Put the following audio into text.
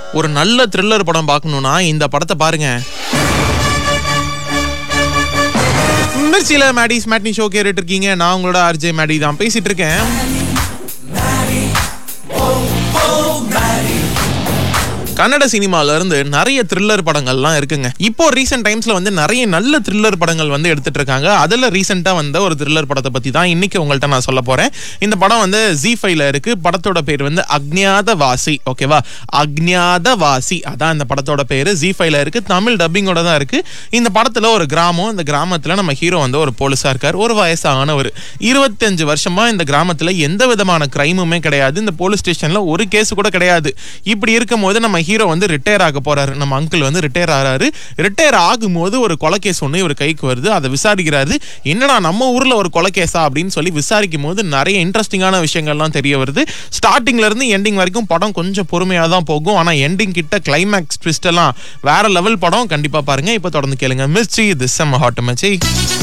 ஒரு நல்ல த்ரில்லர் படம் பார்க்கணும்னா இந்த படத்தை பாருங்க மிர்ச்சியில மேடிஸ் மேட்னி ஷோ கேட்டுட்டு இருக்கீங்க நான் உங்களோட ஆர்ஜே மேடி தான் பேசிட்டு இருக்கேன் கன்னட சினிமால இருந்து நிறைய த்ரில்லர் படங்கள்லாம் இருக்குங்க இப்போ ரீசெண்ட் டைம்ஸ்ல வந்து நிறைய நல்ல த்ரில்லர் படங்கள் வந்து எடுத்துட்டு இருக்காங்க அதுல ரீசெண்டா வந்த ஒரு த்ரில்லர் படத்தை பத்தி தான் இன்னைக்கு உங்கள்ட்ட நான் சொல்ல போறேன் இந்த படம் வந்து ஜி ஃபைவ்ல இருக்கு படத்தோட பேர் வந்து அக்ஞாத வாசி ஓகேவா அக்ஞாத வாசி அதான் இந்த படத்தோட பேரு ஜி ஃபைவ்ல இருக்கு தமிழ் டப்பிங்கோட தான் இருக்கு இந்த படத்துல ஒரு கிராமம் இந்த கிராமத்துல நம்ம ஹீரோ வந்து ஒரு போலீஸா இருக்கார் ஒரு வயசானவர் இருபத்தஞ்சு வருஷமா இந்த கிராமத்துல எந்த விதமான கிரைமுமே கிடையாது இந்த போலீஸ் ஸ்டேஷன்ல ஒரு கேஸ் கூட கிடையாது இப்படி இருக்கும்போது நம்ம ஹீரோ வந்து ரிட்டையர் ஆக போறாரு நம்ம அங்கிள் வந்து ரிட்டையர் ஆறாரு ரிட்டையர் ஆகும்போது ஒரு கொலை கேஸ் ஒன்று இவர் கைக்கு வருது அதை விசாரிக்கிறாரு என்னடா நம்ம ஊர்ல ஒரு கொலை கேஸா அப்படின்னு சொல்லி விசாரிக்கும் போது நிறைய இன்ட்ரெஸ்டிங்கான விஷயங்கள்லாம் தெரிய வருது ஸ்டார்டிங்ல இருந்து எண்டிங் வரைக்கும் படம் கொஞ்சம் பொறுமையா தான் போகும் ஆனா எண்டிங் கிட்ட கிளைமேக்ஸ் ட்விஸ்ட் எல்லாம் வேற லெவல் படம் கண்டிப்பா பாருங்க இப்போ தொடர்ந்து கேளுங்க மிர்ச்சி திஸ் செம்ம ஹாட் மச்சி